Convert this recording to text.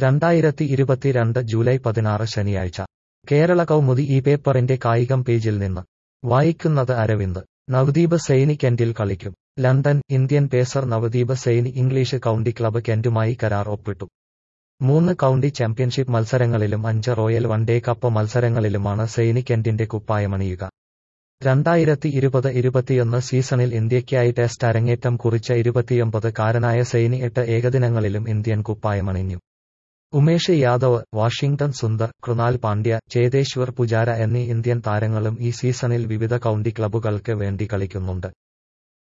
രണ്ടായിരത്തി ഇരുപത്തിരണ്ട് ജൂലൈ പതിനാറ് ശനിയാഴ്ച കേരള കൗമുദി ഈ പേപ്പറിന്റെ കായികം പേജിൽ നിന്ന് വായിക്കുന്നത് അരവിന്ദ് നവദീപ് സൈനി കെന്റിൽ കളിക്കും London Indian pacer Navdeep Saini English county club കെന്റുമായി കരാർ ഒപ്പിട്ടു മൂന്ന് കൗണ്ടി ചാമ്പ്യൻഷിപ്പ് മത്സരങ്ങളിലും അഞ്ച് റോയൽ വൺഡേ കപ്പ് മത്സരങ്ങളിലുമാണ് സൈനി കെന്റിന്റെ കുപ്പായമണിയുക രണ്ടായിരത്തി ഇരുപത് ഇരുപത്തിയൊന്ന് സീസണിൽ ഇന്ത്യയ്ക്കായി ടെസ്റ്റ് അരങ്ങേറ്റം കുറിച്ച ഇരുപത്തിയൊമ്പത് കാരനായ സൈനി എട്ട് ഏകദിനങ്ങളിലും ഇന്ത്യൻ കുപ്പായമണിഞ്ഞു ഉമേഷ് യാദവ് വാഷിംഗ്ടൺ സുന്ദർ കൃണാൽ പാണ്ഡ്യ ചേതേശ്വർ പുജാര എന്നീ ഇന്ത്യൻ താരങ്ങളും ഈ സീസണിൽ വിവിധ കൗണ്ടി ക്ലബ്ബുകൾക്ക് വേണ്ടി കളിക്കുന്നുണ്ട്